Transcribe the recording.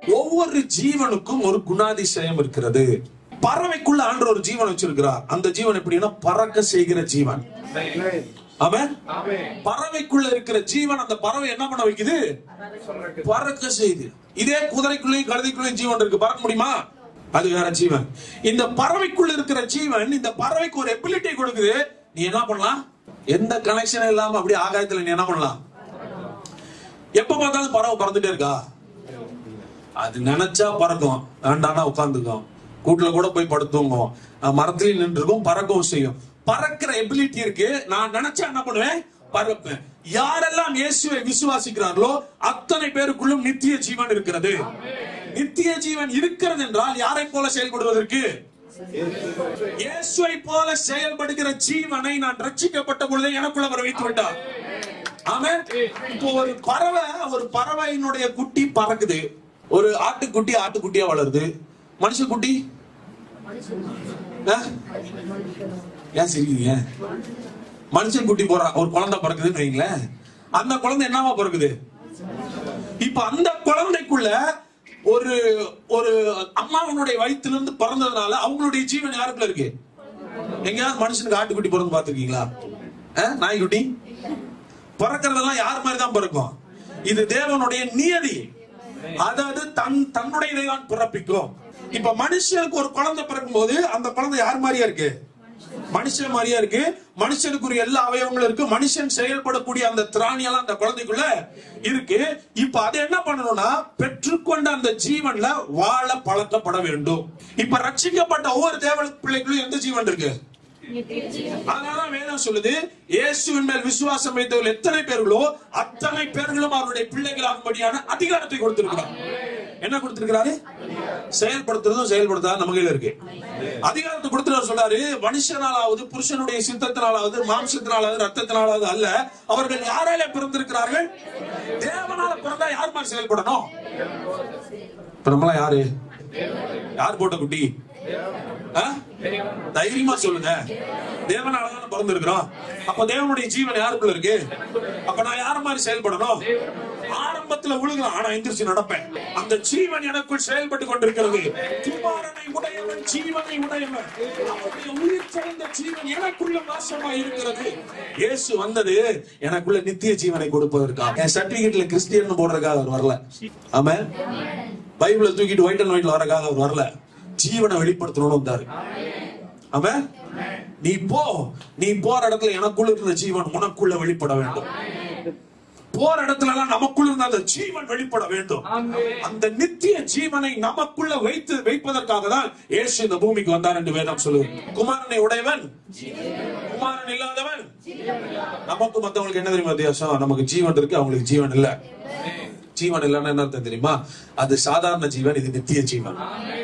ஒவ்வொரு ஜீவனுக்கும் ஒரு குணாதிசயம் இருக்கிறது பறவைக்குள்ள ஆண்டு ஒரு ஜீவன் வச்சிருக்கிறார் அந்த ஜீவன் எப்படின்னா பறக்க செய்கிற ஜீவன் அவன் பறவைக்குள்ள இருக்கிற ஜீவன் அந்த பறவை என்ன பண்ண வைக்குது பறக்க செய்து இதே குதிரைக்குள்ளேயும் கழுதைக்குள்ளேயும் ஜீவன் இருக்கு பறக்க முடியுமா அது வேற ஜீவன் இந்த பறவைக்குள்ள இருக்கிற ஜீவன் இந்த பறவைக்கு ஒரு எபிலிட்டி கொடுக்குது நீ என்ன பண்ணலாம் எந்த கனெக்ஷன் இல்லாம அப்படியே ஆகாயத்துல நீ என்ன பண்ணலாம் எப்ப பார்த்தாலும் பறவை பறந்துட்டே இருக்கா அது நினைச்சா பறக்கும் வேண்டானா உட்காந்துக்கும் கூட்டுல கூட போய் படுத்துவோம் மரத்துலயும் நின்றுக்கும் பறக்கவும் செய்யும் பறக்கிற எபிலிட்டி இருக்கு நான் நினைச்சா என்ன பண்ணுவேன் பறப்பேன் யாரெல்லாம் இயேசுவை விசுவாசிக்கிறார்களோ அத்தனை பேருக்குள்ளும் நித்திய ஜீவன் இருக்கிறது நித்திய ஜீவன் இருக்கிறது என்றால் யாரை போல செயல்படுவதற்கு இயேசுவை போல செயல்படுகிற ஜீவனை நான் ரட்சிக்கப்பட்ட பொழுதே எனக்குள்ள வர வைத்து விட்டார் ஆமென் இப்போ ஒரு பறவை ஒரு பறவையினுடைய குட்டி பறக்குது ஒரு ஆட்டுக்குட்டி ஆட்டுக்குட்டியா வளருது மனுஷக்குட்டி ஆ? ஏன் சிரிக்கிறீங்க மனுஷன் குட்டி போற ஒரு குழந்தை பிறக்குதுன்னு வைங்களேன் அந்த குழந்தை என்னவா பிறக்குது இப்ப அந்த குழந்தைக்குள்ள ஒரு ஒரு அம்மாவனுடைய வயிற்றிலிருந்து பிறந்ததுனால அவங்களுடைய ஜீவன் யாருக்குள்ள இருக்கு எங்கேயாவது மனுஷனுக்கு ஆட்டுக்குட்டி பிறந்து பாத்துருக்கீங்களா நாய்க்குட்டி பிறக்கிறதெல்லாம் யார் மாதிரி தான் பிறக்கும் இது தேவனுடைய நியதி அதாவது தன் தன்னுடையதை தான் பிறப்பிக்கும் இப்ப மனுஷனுக்கு ஒரு குழந்தை பிறக்கும் போது அந்த குழந்தை யார் மாதிரியா இருக்கு மனுஷன் மாதிரியா இருக்கு மனுஷனுக்குரிய எல்லா அவயவங்களும் இருக்கு மனுஷன் செயல்படக்கூடிய அந்த திராணி எல்லாம் அந்த குழந்தைக்குள்ள இருக்கு இப்ப அதை என்ன பண்ணணும்னா பெற்றுக்கொண்ட அந்த ஜீவன்ல வாழ பழக்கப்பட வேண்டும் இப்ப ரட்சிக்கப்பட்ட ஒவ்வொரு தேவ பிள்ளைகளும் எந்த ஜீவன் இருக்கு அதனாலதான் வேதம் சொல்லுது இயேசுவின் மேல் விசுவாசம் வைத்தவர்கள் எத்தனை பேர்களோ அத்தனை பேர்களும் அவருடைய பிள்ளைகளாகும்படியான அதிகாரத்தை கொடுத்திருக்கிறார் என்ன கொடுத்திருக்கிறாரு செயல்படுத்துறதும் செயல்படுத்தாத நம்ம கையில இருக்கு அதிகாரத்தை கொடுத்துட்டு சொல்றாரு மனுஷனாலாவது புருஷனுடைய சித்தத்தினாலாவது மாம்சத்தினாலாவது ரத்தத்தினாலாவது அல்ல அவர்கள் யாரால பிறந்திருக்கிறார்கள் தேவனால பிறந்தா யார் மாதிரி செயல்படணும் இப்ப நம்மளாம் யாரு யார் போட்ட குட்டி ஆ? தைரியமா சொல்லுங்க தேவனால தானே பிறந்திருக்கிறோம் அப்ப தேவனுடைய ஜீவன் யாருக்குள்ள இருக்கு அப்ப நான் யார மாதிரி செயல்படணும் ஆரம்பத்துல விழுகலாம் ஆனா எந்திரிச்சு நடப்பேன் அந்த ஜீவன் எனக்குள் செயல்பட்டு கொண்டிருக்கிறது குமாரனை உடையவன் ஜீவனை உடையவன் அவருடைய உயிர் சிறந்த ஜீவன் எனக்குள்ள வாசமா இருக்கிறது இயேசு வந்தது எனக்குள்ள நித்திய ஜீவனை கொடுப்பதற்காக என் சர்டிபிகேட்ல கிறிஸ்டியன் போடுறதுக்காக அவர் வரல ஆமா பைபிளை தூக்கிட்டு ஒயிட் அண்ட் ஒயிட்ல வரக்காக அவர் வரல ஜீவனை வெளிப்படுத்தணும்னு வந்தாரு அவன் நீ போ நீ போற இடத்துல எனக்குள்ள இருக்கிற ஜீவன் உனக்குள்ள வெளிப்பட வேண்டும் போற இடத்துல எல்லாம் நமக்குள்ள இருந்த அந்த ஜீவன் வெளிப்பட வேண்டும் அந்த நித்திய ஜீவனை நமக்குள்ள வைத்து வைப்பதற்காக தான் இயேசு இந்த பூமிக்கு வந்தார் என்று வேதம் சொல்லுது குமாரனை உடையவன் குமாரன் இல்லாதவன் நமக்கு மத்தவங்களுக்கு என்ன தெரியுமா வித்தியாசம் நமக்கு ஜீவன் இருக்கு அவங்களுக்கு ஜீவன் இல்ல ஜீவன் இல்லைன்னா என்ன அர்த்தம் தெரியுமா அது சாதாரண ஜீவன் இது நித்திய ஜீவன்